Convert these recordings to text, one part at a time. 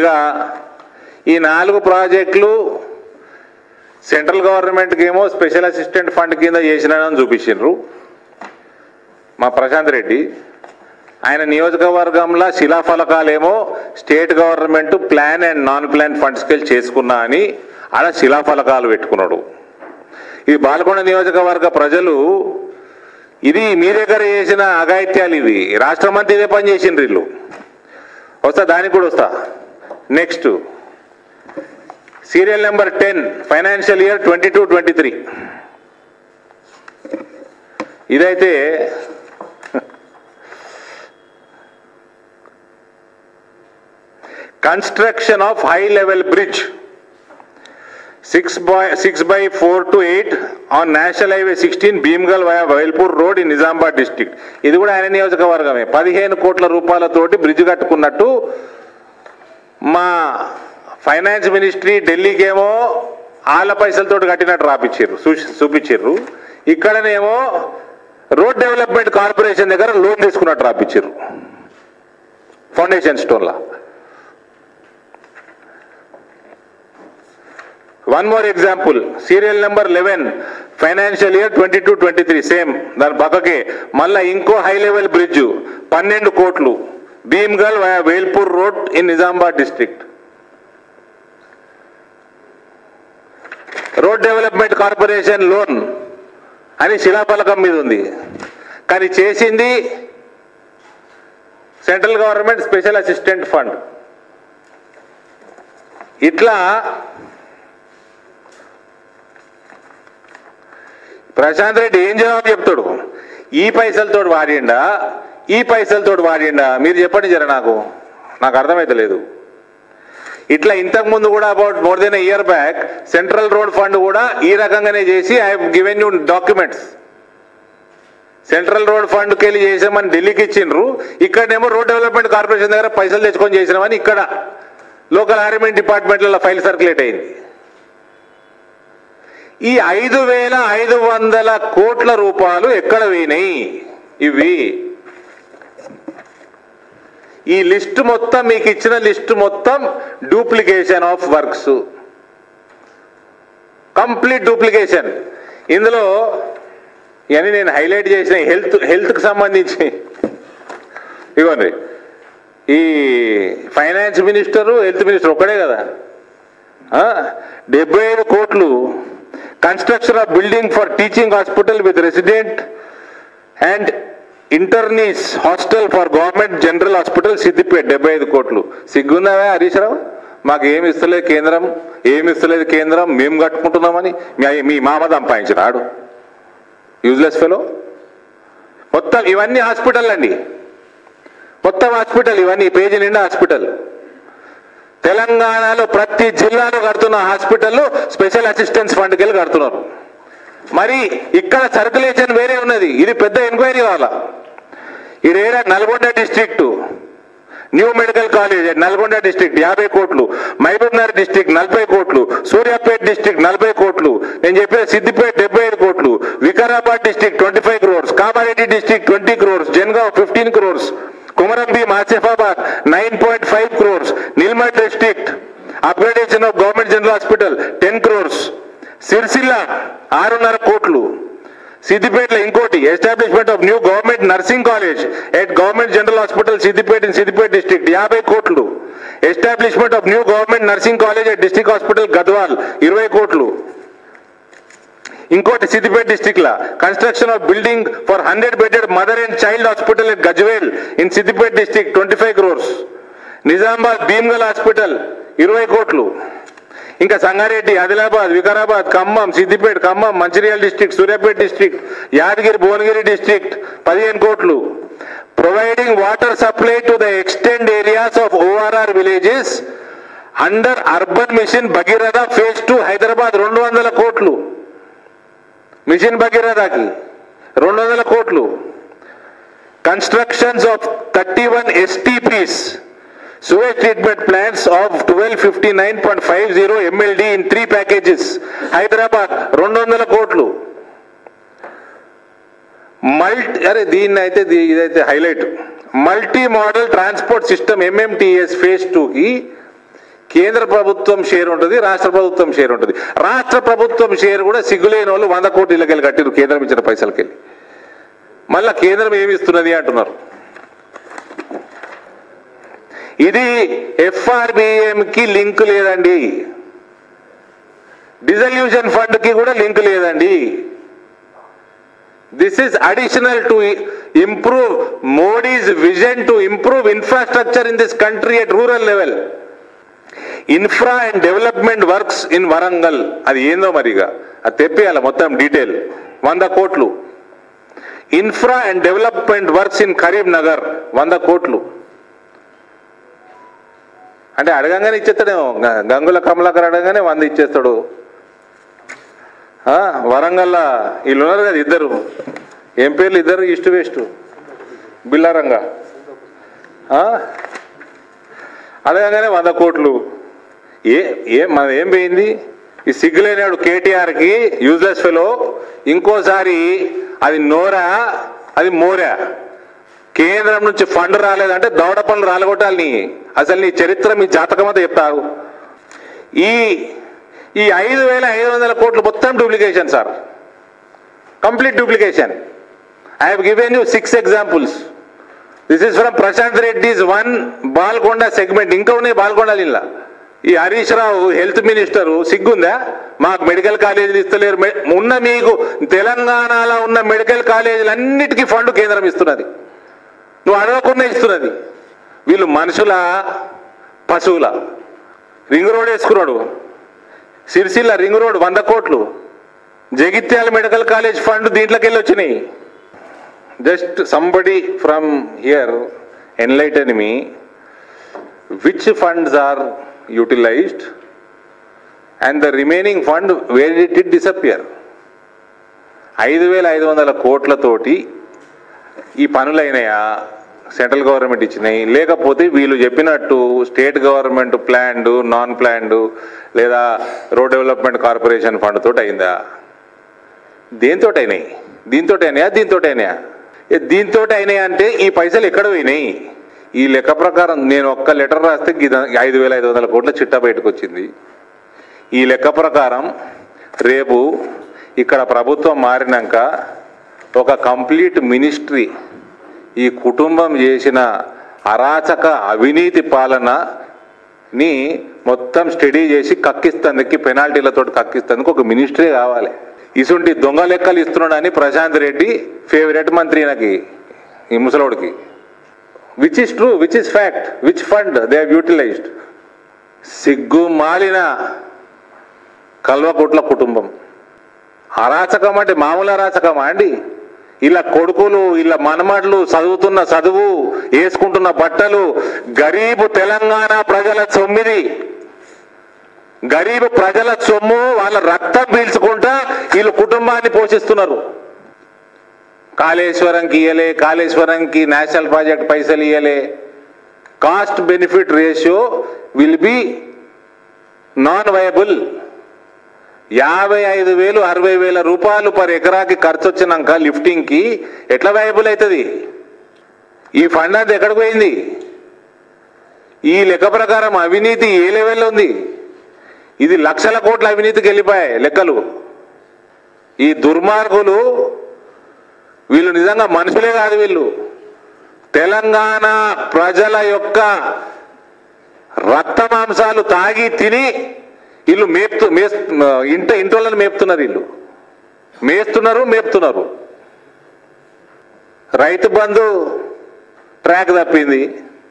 ఇక ఈ నాలుగు ప్రాజెక్టులు సెంట్రల్ గవర్నమెంట్కి ఏమో స్పెషల్ అసిస్టెంట్ ఫండ్ కింద చేసినానని చూపించిండ్రు మా ప్రశాంత్ రెడ్డి ఆయన నియోజకవర్గంలో శిలాఫలకాలేమో state government plan and non plan ఫండ్స్కి వెళ్ళి చేసుకున్నా అని ఆడ శిలాఫలకాలు పెట్టుకున్నాడు ఈ బాలకొండ నియోజకవర్గ ప్రజలు ఇది మీ దగ్గర చేసిన అఘాయిత్యాలు ఇవి రాష్ట్రమంతా ఇదే పని చేసిండ్రు వీళ్ళు వస్తా దానికి కూడా వస్తా next serial number ten financial year twenty two twenty three ఇదైతే construction of high level bridge six by six by four to eight on national highway sixteen Bheemgal via Velpur road in Nizamabad district ఇది కూడా ఆయన నియోజకవర్గమే పదిహేను కోట్ల రూపాయలతోటి బ్రిడ్జ్ కట్టుకున్నట్టు మా finance ministry ఢిల్లీకేమో ఆళ్ళ పైసలతోటి కట్టినట్టు రాపిచ్చిర్రు చూసి చూపించిర్రు ఇక్కడనేమో రోడ్ డెవలప్మెంట్ కార్పొరేషన్ దగ్గర లోన్ తీసుకున్నట్టు రాపిచ్చిర్రు ఫౌండేషన్ స్టోన్లా one more example serial number eleven financial year twenty two twenty three same దాని పక్కకే మళ్ళా ఇంకో హై లెవెల్ బ్రిడ్జ్ పన్నెండు కోట్లు Bheemgal via Velpur road in Nizamabad district road development corporation loan అని శిలాఫలకం మీద ఉంది కానీ చేసింది central government special assistant fund ఇట్లా ప్రశాంత్ రెడ్డి ఏం జవాబు చెప్తాడు ఈ పైసలతో వాడిండా ఈ పైసలతో వాడిండా మీరు చెప్పండి జర నాకు నాకు అర్థమైతలేదు ఇట్లా ఇంతకు ముందు కూడా about more than year back central road fund కూడా ఈ రకంగానే చేసి I given you documents central road ఫండ్కి వెళ్ళి చేసామని ఢిల్లీకి ఇచ్చిండ్రు ఇక్కడనేమో రోడ్ డెవలప్మెంట్ కార్పొరేషన్ దగ్గర పైసలు తెచ్చుకొని చేసినామని ఇక్కడ లోకల్ ఆర్ఎంఎన్ డిపార్ట్మెంట్లలో ఫైల్ సర్క్యులేట్ అయింది ఈ ఐదు వేల ఐదు వందల కోట్ల రూపాయలు ఎక్కడ పోయినాయి ఇవి ఈ లిస్ట్ మొత్తం మీకు ఇచ్చిన లిస్ట్ మొత్తం duplication of works complete duplication ఇందులో ఇవన్నీ నేను హైలైట్ చేసిన హెల్త్ హెల్త్కి సంబంధించి ఇవ్వండి ఈ ఫైనాన్స్ మినిస్టరు హెల్త్ మినిస్టర్ ఒక్కడే కదా ఆ, డెబ్బై ఐదు కోట్లు construction of building for teaching hospital with resident and internees hostel for government general hospital Siddipet డెబ్బై ఐదు కోట్లు సిగ్గుందావా హరీష్ రావు మాకు ఏమి ఇస్తలేదు కేంద్రం ఏమి ఇస్తలేదు కేంద్రం మేము కట్టుకుంటున్నామని మీ- మీ మామ సంపాదించినాడు యూజ్లెస్ ఫెలో మొత్తం ఇవన్నీ హాస్పిటల్ అండి మొత్తం హాస్పిటల్ ఇవన్నీ ఈ పేజీ నిండా హాస్పిటల్ తెలంగాణలో ప్రతి జిల్లాలో కడుతున్న హాస్పిటల్ స్పెషల్ అసిస్టెన్స్ ఫండ్కి వెళ్ళి కడుతున్నారు మరి ఇక్కడ సర్కులేషన్ వేరే ఉన్నది ఇది పెద్ద ఎంక్వైరీ కావాలా ఇది ఏడా Nalgonda district new medical college Nalgonda district యాభై కోట్లు మహబూబ్నగర్ డిస్ట్రిక్ట్ నలభై కోట్లు సూర్యాపేట్ డిస్ట్రిక్ట్ నలభై కోట్లు నేను చెప్పిన సిద్దిపేట డెబ్బై ఐదు కోట్లు Vikarabad district twenty five crores Kamareddy district twenty crores Jangaon fifteen crores Kumuram Bheem Asifabad nine point five crores Nirmal district upgradation of government general hospital ten crores Sircilla ఆరున్నర కోట్లు సిద్దిపేటలో ఇంకోటి establishment of new government nursing college at government general hospital Siddipet in Siddipet district యాభై కోట్లు establishment of new government nursing college at district hospital Gadwal ఇరవై కోట్లు ఇంకోటి Siddipet district లా construction of building for hundred bedded mother and child hospital at Gajwel in Siddipet district twenty five crores Nizamabad Bheemgal hospital ఇరవై కోట్లు ఇంకా Sangareddy Adilabad Vikarabad Khammam Siddipet Khammam Mancherial district Suryapet district Yadagiri Bhuvanagiri district పదిహేను కోట్లు providing water supply to the extend areas of ORR villages under urban mission Bhagiratha phase two Hyderabad రెండు వందల కోట్లు mission భగీరథకి రెండు వందల కోట్లు constructions of thirty one STPs sewage treatment plants of 1259.50 MLD in three packages. Hyderabad రెండు వందల కోట్లు మల్టీ అరే దీన్ని అయితే దీ- ఇదైతే highlight multi modal transport system MMTS phase టూకి కేంద్ర ప్రభుత్వం షేర్ ఉంటుంది రాష్ట్ర ప్రభుత్వం షేర్ ఉంటుంది రాష్ట్ర ప్రభుత్వం షేర్ కూడా సిగ్గులేని వాళ్ళు వంద కోట్లకెళ్ళి కట్టిరు కేంద్రం ఇచ్చిన పైసలకెళ్ళి మళ్ళా కేంద్రం ఏమి ఇస్తున్నది అంటున్నారు ఇది ఎఫ్ఆర్బిఎం కి లింక్ లేదండి డిజల్యూషన్ ఫండ్ కి కూడా లింక్ లేదండి this is additional to improve Modi's vision to improve infrastructure in this country at rural level infra and development works in Warangal అది ఏందో మరిగా అది తెప్పేయాల మొత్తం డీటెయిల్ వంద కోట్లు infra and development works in Karimnagar వంద కోట్లు అంటే అడగంగానే ఇచ్చేస్తాడేమో గ- గంగుల కమలాకర్ అడగగానే వంద ఇచ్చేస్తాడు ఆ, వరంగల్లా వీళ్ళు ఉన్నారు కదా ఇద్దరు ఏం పేర్లు ఇద్దరు ఇష్టు వేస్ట్ బిల్లారంగా ఆ? అడగగానే వంద కోట్లు ఏ ఏ మన ఏం పోయింది ఈ సిగ్గులేనాడు కేటీఆర్కి యూజ్లెస్ ఫెలో ఇంకోసారి అది నోరా అది మోరా కేంద్రం నుంచి ఫండ్ రాలేదంటే దౌడ పనులు రాలగొట్టాలి నీ అసలు నీ చరిత్ర మీ జాతకం అంతా చెప్తారు ఈ ఈ ఐదు వేల ఐదు వందల కోట్లు మొత్తం duplication sir complete duplication I have given you six examples this is from Prashant Reddy's one Balkonda segment ఇంకా ఉన్నాయి బాల్కొండలు ఇలా ఈ హరీష్ రావు హెల్త్ మినిస్టర్ సిగ్గుందా మాకు మెడికల్ కాలేజీలు ఇస్తలేరు మె- ఉన్న మీకు తెలంగాణలో ఉన్న మెడికల్ కాలేజీలు అన్నిటికీ ఫండ్ కేంద్రం ఇస్తున్నది నువ్వు అడగకుండా ఇస్తున్నది వీళ్ళు మనుషుల పశువుల రింగ్ రోడ్ వేసుకున్నాడు సిరిసిల్ల రింగ్ రోడ్ వంద కోట్లు జగిత్యాల మెడికల్ కాలేజ్ ఫండ్ దీంట్లోకి వెళ్ళి వచ్చినాయి just somebody from here enlighten me which funds are utilised and the remaining fund where it it disappear ఐదు వేల ఐదు వందల కోట్లతోటి ఈ పనులైనాయా సెంట్రల్ గవర్నమెంట్ ఇచ్చినాయి లేకపోతే వీళ్ళు చెప్పినట్టు state government planned non planned లేదా రోడ్ డెవలప్మెంట్ కార్పొరేషన్ ఫండ్ తోటి అయిందా దేంతో అయినాయి దీంతో అయినాయా దీంతో అయినాయా ఏ దీంతో అయినాయి అంటే ఈ పైసలు ఎక్కడ పోయినాయి ఈ లెక్క ప్రకారం నేను ఒక్క లెటర్ రాస్తే గిద- ఐదు వేల ఐదు వందల కోట్ల చిట్టా బయటకు వచ్చింది ఈ లెక్క ప్రకారం రేపు ఇక్కడ ప్రభుత్వం మారినాక ఒక కంప్లీట్ మినిస్ట్రీ ఈ కుటుంబం చేసిన అరాచక అవినీతి పాలనని మొత్తం స్టడీ చేసి కక్కిస్తందుకు పెనాల్టీలతో కక్కిస్తందుకు ఒక మినిస్ట్రీ కావాలి ఇసుంటి దొంగ లెక్కలు ఇస్తున్నాడని ప్రశాంత్ రెడ్డి ఫేవరెట్ మంత్రి ఈయనకి ఈ ముసలోడికి which is true which is fact which fund they have utilised సిగ్గు మాలిన కల్వకుట్ల కుటుంబం అరాచకం అంటే మామూలు అరాచకమా అండి ఇలా కొడుకులు ఇలా మనమడ్లు చదువుతున్న చదువు వేసుకుంటున్న బట్టలు గరీబు తెలంగాణ ప్రజల సొమ్మిది గరీబు ప్రజల సొమ్ము వాళ్ళ రక్తం పీల్చుకుంటా వీళ్ళు కుటుంబాన్ని పోషిస్తున్నారు కాళేశ్వరంకి ఇయ్యలే కాళేశ్వరంకి నేషనల్ ప్రాజెక్ట్ పైసలు ఇయ్యలే cost benefit ratio will be non viable యాభై ఐదు వేలు అరవై వేల రూపాయలు పర్ ఎకరాకి ఖర్చు వచ్చినాక లిఫ్టింగ్కి ఎట్లా వయబుల్ అవుతుంది ఈ ఫండ్ అంతా ఎక్కడికి పోయింది ఈ లెక్క ప్రకారం అవినీతి ఏ లెవెల్లో ఉంది ఇది లక్షల కోట్ల అవినీతికి వెళ్ళిపోయాయి లెక్కలు ఈ దుర్మార్గులు వీళ్ళు నిజంగా మనుషులే కాదు వీళ్ళు తెలంగాణ ప్రజల యొక్క రక్త మాంసాలు తాగి తిని వీళ్ళు మేపుతూ మేస్ ఇంట ఇంటోళ్ళని మేపుతున్నారు వీళ్ళు మేస్తున్నారు మేపుతున్నారు రైతు బంధు ట్రాక్ తప్పింది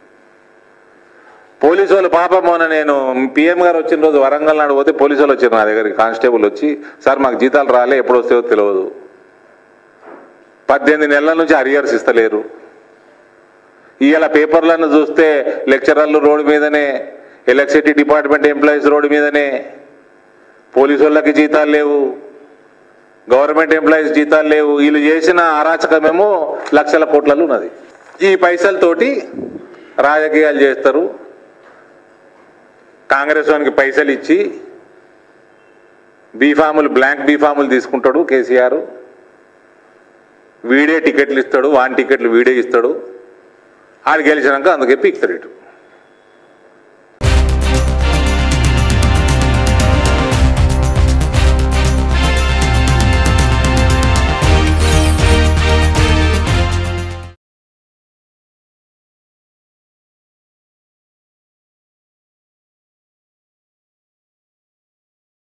పోలీసు వాళ్ళు పాపం మొన్న నేను పిఎం గారు వచ్చిన రోజు వరంగల్ నాడు పోతే పోలీసు వాళ్ళు వచ్చారు నా దగ్గరికి కానిస్టేబుల్ వచ్చి సార్ మాకు జీతాలు రాలే ఎప్పుడు వస్తాయో తెలియదు పద్దెనిమిది నెలల నుంచి అరియర్స్ ఇస్తలేరు ఇవాళ పేపర్లను చూస్తే లెక్చరర్లు రోడ్డు మీదనే ఎలక్ట్రిసిటీ డిపార్ట్మెంట్ ఎంప్లాయీస్ రోడ్డు మీదనే పోలీసు వాళ్ళకి జీతాలు లేవు గవర్నమెంట్ ఎంప్లాయీస్ జీతాలు లేవు వీళ్ళు చేసిన అరాచకమేమో లక్షల కోట్లలో ఉన్నది ఈ పైసలతోటి రాజకీయాలు చేస్తారు కాంగ్రెస్ వానికి పైసలు ఇచ్చి బీఫాములు బ్లాంక్ బీఫాములు తీసుకుంటాడు కేసీఆర్ వీడే టికెట్లు ఇస్తాడు వాని టికెట్లు వీడే ఇస్తాడు ఆడు గెలిచినాక అందుకే పీక్తాడు ఇటు